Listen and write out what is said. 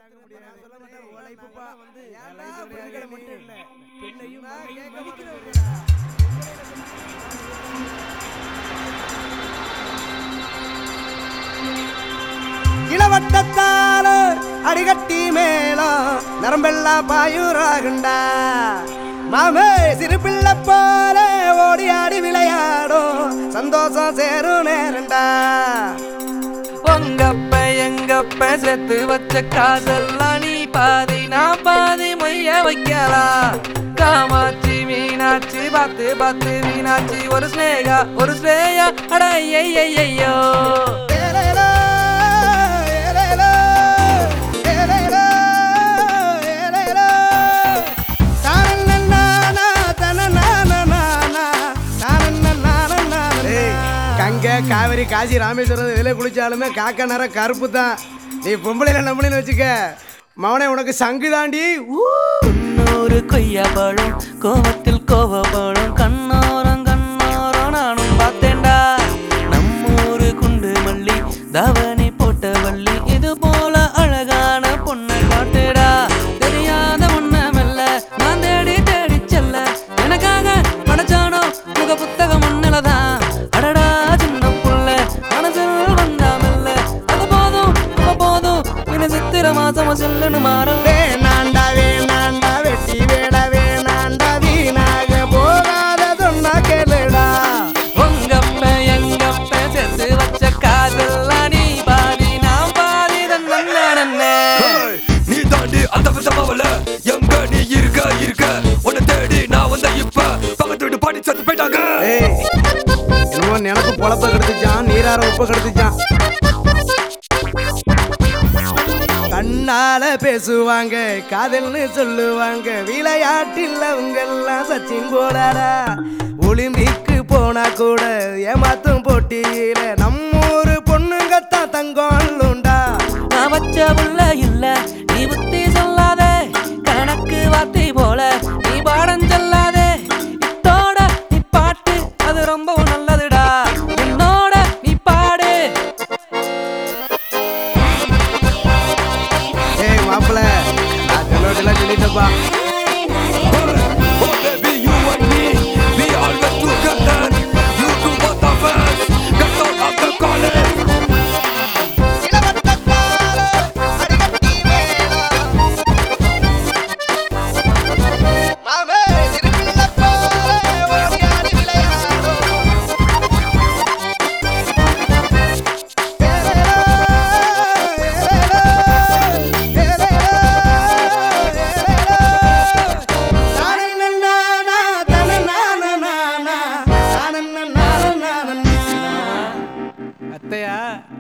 இளவட்டத்தால அடிகட்டி மேளம் நரம்பெல்லாம் பாயுராகுண்டா மாமே சிறு பிள்ளை போல ஓடி ஆடி விளையாடும் சந்தோஷம் சேரும் நேரண்டா உங்கப்ப எங்கப்ப செத்து வச்ச காசெல்லாம் நீ பாதி நான் பாதி மொய்ய வைக்கலாம் காமாட்சி மீனாட்சி பார்த்து பார்த்து மீனாட்சி ஒரு ஸ்னேகா ஒரு ஸ்னேயா அட ஐயையையோ ஏலேலோ, ஏலேலோ, ஏலேலோ, ஏலேலோ. தானன்னன்னானா, தனநானநானா, தானன்னன்னானநானா. ஏய், கங்கை காவிரி காசி ராமேஸ்வரம் இதில் குளிச்சாலுமே காக்க நேரம் கருப்பு தான் நீ பொம்பளைல நம்பணுன்னு வச்சுக்க மவனே உனக்கு சங்கு தாண்டி ஊ. முன்னூறு கொய்யா பழம் கோவத்தில் கோவப்படும் கண்ணோரம் கண்ணோரம் நானும் பார்த்தேன்டா நம்மூரு குண்டு மல்லி தவணி போட்ட வள்ளி இது போல அழகான பொண்ணை காட்டுடா தெரியாத ஒண்ண மெல்ல நான் தேடி தேடி செல்ல எனக்காக படைச்சானோ முக புத்தகம் மண்ணிலதான் அடடா சின்ன புள்ள மனசில் வந்தா மெல்ல அது போதும் அது போதும் இது சித்திர மாசம் செல்லுன்னு மாறும் வேணாண்டா வேணாண்டா வெட்டி வேட வேணாண்டா வீணாக போகாத சொன்னா கேளுடா உங்கப்ப எங்கப்ப சேர்த்து வச்ச காதெல்லாம் நீ பாதி நான் பாதி தன்னே நீ தாண்டி அந்த விதமாவல எங்க நீ இருக்க இருக்க உன்னை தேடி நான் வந்த இப்ப பக்கத்து வீட்டு பாடி சத்து போயிட்டாங்க ஏய் என்னமோ நினப்பு பொழப்ப கெடுத்துச்சான் நீரார உப்ப கெடுத்துச்சான் கண்ணால பேசுவாங்க காதல்னு சொல்லுவாங்க விளையாட்டில் அவங்க எல்லாம் சச்சின் போடாடா ஒலிம்பிக்கு போனா கூட ஏமாத்தும் போட்டியில நம்மூரு பொண்ணுங்கத்தான் தங்கம் அல்லுண்டா நான் வச்ச புள்ள இல்ல நீ புத்தி சொல்லாதே கணக்கு வார்த்தை போல நீ பாடம் சொல்லாதே இத்தோட நீ பாட்டு அது ரொம்ப நல்லதுடா என்னோட நீ பாடு ஏய் மாப்பிள்ள நான் சொல்லலாம் சொல்லிட்டப்பா Oh baby you and me we always together you two both of us get out of the college அத்தையா